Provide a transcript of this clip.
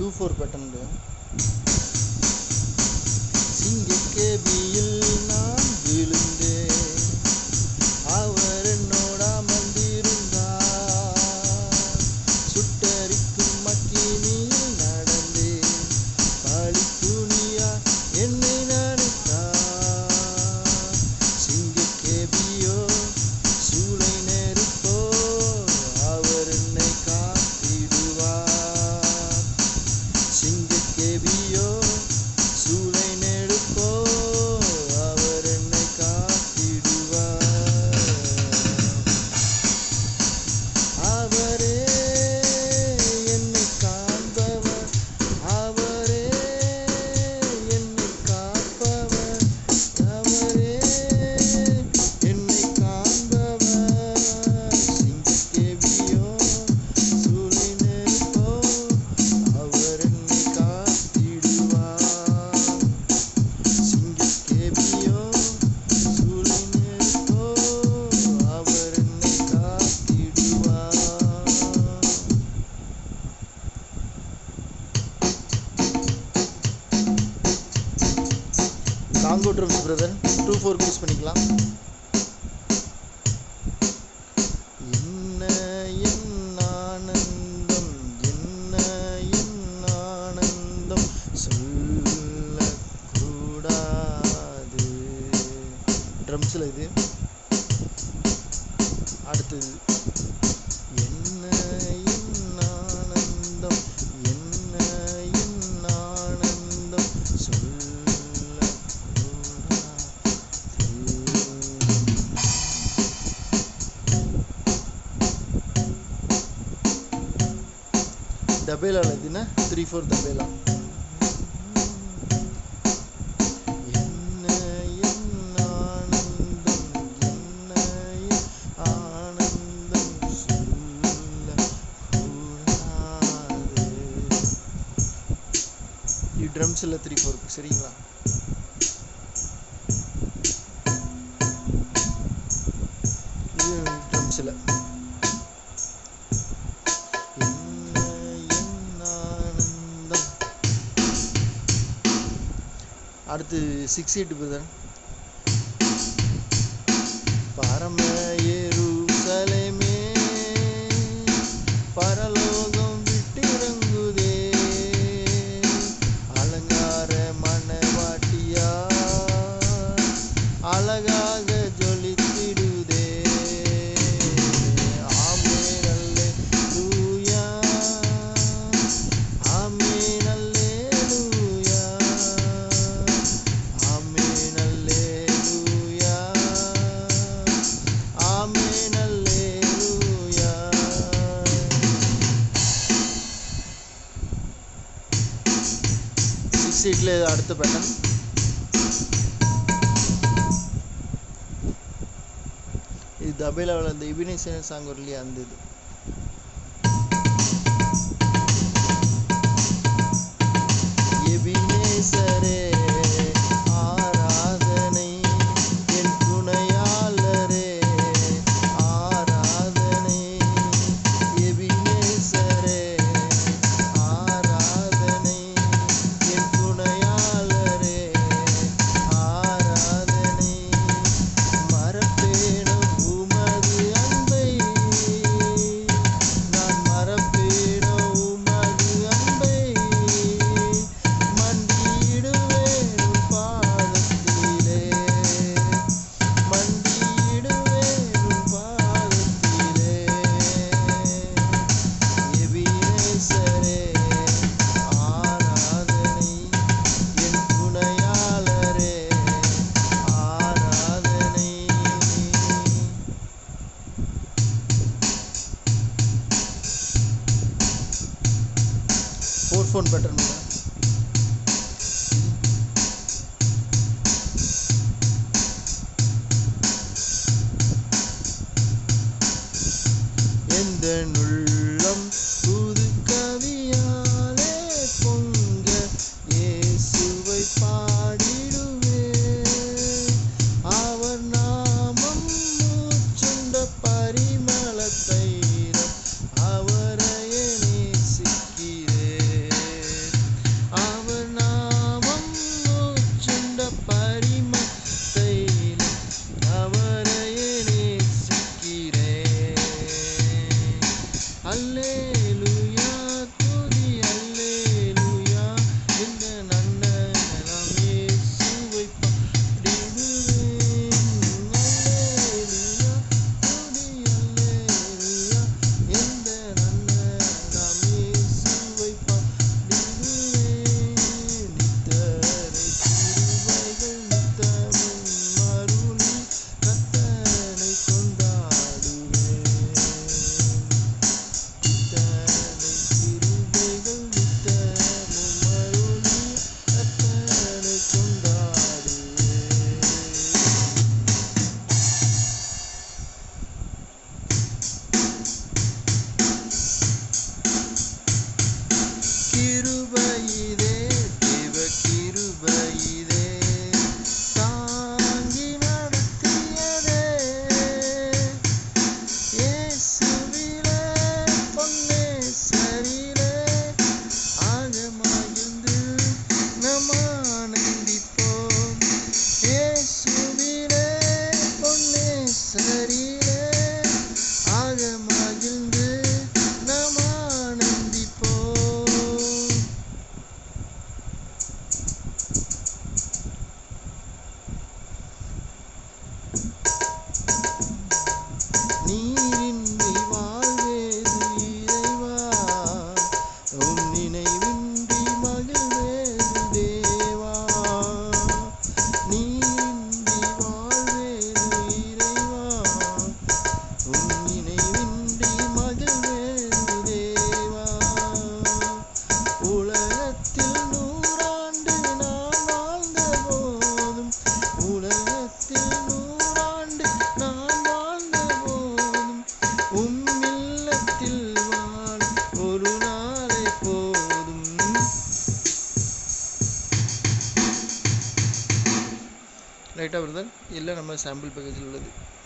two four pattern சிங்கக்கேபியில் நான் விழுந்தேன் அவர் என்னோட அமர்ந்திருந்தார் சுட்டரிக்கும் மக்கினியில் நடந்தேன் பழி துணியா என்னை நினைத்தார் சிங்கக்கேபியோ சூளை நெருப்போ அவர் என்னை காத்திடுவார் சிங்கக்கேபியோ சூளை நெருப்போ அவர் என்னை காத்திடுவார் அவரே என்னை காண்பவர் அவரே என்னை காப்பவர் அவரே என்னை காண்பவர் சிங்கக்கேபியோ சூளை நெருப்போ அவர் என்னை காத்திடுவார் சிங்கக்கேபியோ சூளை நெருப்போ அவர் என்னை காத்திடுவார் Congo drums brother two four use பண்ணிக்கலாம் என்ன என் ஆனந்தம் என்ன என் ஆனந்தம் சொல்லக்கூடாது ட்ரம்ஸில் இது அடுத்தது என்ன என் ஆனந்தம் என்ன என் ஆனந்தம் சொல்லக்கூடாது தபேலால இதுனா த்ரீ ஃபோர் தபேலா என்ன என் ஆனந்தம் என்ன என் ஆனந்தம் சொல்லக்கூடாது இது ட்ரம்ஸில் த்ரீ ஃபோருக்கு சரிங்களா இது ட்ரம்ஸில் என்ன என் ஆனந்தம் அடுத்து சிக்ஸ் எயிட் பிரதர் பரம எருசலேமே பரலோகம் விட்டிறங்குதே அலங்கார மணவாட்டியா அழகாக ஜொலித்திடுதே ஆமென் அல்லேலூயா ஆமென் அல்லேலூயா ஆமென் அல்லேலூயா ஆமென் அல்லேலூயா சிக்ஸ் எயிட்ல அடுத்த பேட்டர்ன் இது தபேலாவில் அந்த இபினேசன் சாங் வரும் இல்லையா அந்த இது எபினேசரே ஆராதனை என் துணையாளரே ஆராதனை எபினேசரே ஆராதனை என் துணையாளரே ஆராதனை மறப்பேனோ உமது அன்பை நான் மறப்பேனோ உமது அன்பை மண்டியிடுவேன் உன் பாதத்திலே மண்டியிடுவேன் உன் பாதத்திலே எபினேசரே ஆராதனை என் துணையாளரே ஆராதனை ஃபோர் ஃபோன் பேட்டர்ன் எந்த உள்ளம் புது கவியாலே பொங்க இயேசுவை பாடிடுவே அவர் நாமம் மூச்சுண்ட பரிமள தைரம் அவரையே நேசிக்கிறே நினைவின்றி மகிழ்வேன் தேவா உலகத்தில் நூறாண்டு நான் வாழ்ந்த போதும் உலகத்தில் நூறாண்டு நான் வாழ்ந்த போதும் உம் இல்லத்தில் வாழ ஒரு நாளை போதும் ரைட்டா பிரதர் இல்லை நம்ம சாம்பிள் பேக்கேஜில் உள்ளது